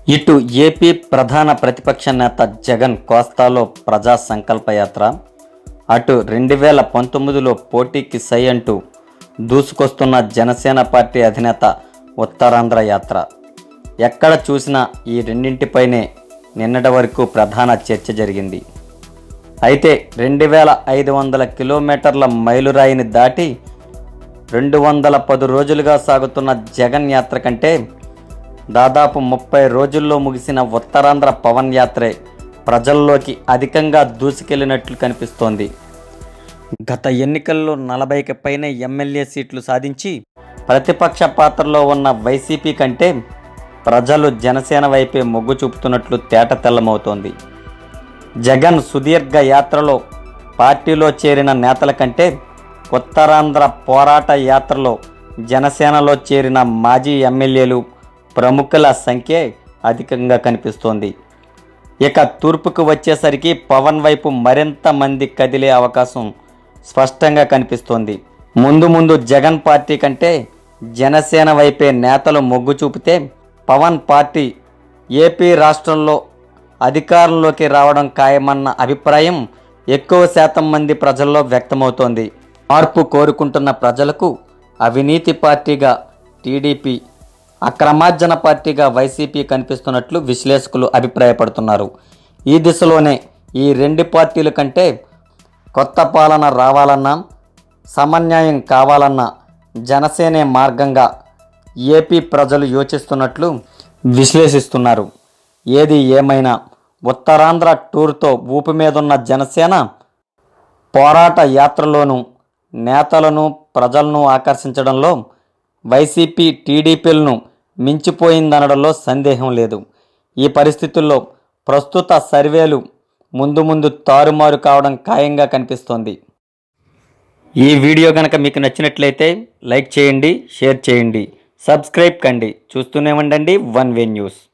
ఇటు ఏపీ ప్రధాన ప్రతిపక్ష నేత జగన్ కోస్తాలో ప్రజా సంకల్ప యాత్ర అటు రెండు వేల పంతొమ్మిదిలో పోటీకి సై అంటూ దూసుకొస్తున్న జనసేన పార్టీ అధినేత ఉత్తరాంధ్ర యాత్ర ఎక్కడ చూసినా ఈ రెండింటిపైనే నిన్నటి వరకు ప్రధాన చర్చ జరిగింది అయితే రెండు వేల ఐదు వందల కిలోమీటర్ల మైలురాయిని దాటి రెండు వందల పది రోజులుగా సాగుతున్న జగన్ యాత్ర కంటే దాదాపు ముప్పై రోజుల్లో ముగిసిన ఉత్తరాంధ్ర పవన్ యాత్రే ప్రజల్లోకి అధికంగా దూసుకెళ్లినట్లు కనిపిస్తోంది గత ఎన్నికల్లో నలభైకి పైన ఎమ్మెల్యే సీట్లు సాధించి ప్రతిపక్ష పాత్రలో ఉన్న వైసీపీ కంటే ప్రజలు జనసేన వైపే మొగ్గు చూపుతున్నట్లు తేట తెల్లమవుతోంది జగన్ సుదీర్ఘ యాత్రలో పార్టీలో చేరిన నేతల కంటే ఉత్తరాంధ్ర పోరాట యాత్రలో జనసేనలో చేరిన మాజీ ఎమ్మెల్యేలు ప్రముఖుల సంఖ్య అధికంగా కనిపిస్తోంది ఇక తూర్పుకు వచ్చేసరికి పవన్ వైపు మరింత మంది కదిలే అవకాశం స్పష్టంగా కనిపిస్తోంది ముందు ముందు జగన్ పార్టీ కంటే జనసేన వైపే నేతలు మొగ్గు చూపితే పవన్ పార్టీ ఏపీ రాష్ట్రంలో అధికారంలోకి రావడం ఖాయమన్న అభిప్రాయం ఎక్కువ శాతం మంది ప్రజల్లో వ్యక్తమవుతోంది మార్పు కోరుకుంటున్న ప్రజలకు అవినీతి పార్టీగా టీడీపీ అక్రమార్జన పార్టీగా వైసీపీ కనిపిస్తున్నట్లు విశ్లేషకులు అభిప్రాయపడుతున్నారు ఈ దిశలోనే ఈ రెండు పార్టీల కంటే కొత్త పాలన రావాలన్నా సమన్యాయం కావాలన్నా జనసేనే మార్గంగా ఏపీ ప్రజలు యోచిస్తున్నట్లు విశ్లేషిస్తున్నారు ఏది ఏమైనా ఉత్తరాంధ్ర టూర్తో ఊపి మీదున్న జనసేన పోరాట యాత్రలోనూ నేతలను ప్రజలను ఆకర్షించడంలో వైసీపీ టీడీపీలను మించిపోయిందనడంలో సందేహం లేదు ఈ పరిస్థితుల్లో ప్రస్తుత సర్వేలు ముందు ముందు తారుమారు కావడం ఖాయంగా కనిపిస్తోంది ఈ వీడియో కనుక మీకు నచ్చినట్లయితే లైక్ చేయండి షేర్ చేయండి సబ్స్క్రైబ్ కండి చూస్తూనే ఉండండి వన్ వే న్యూస్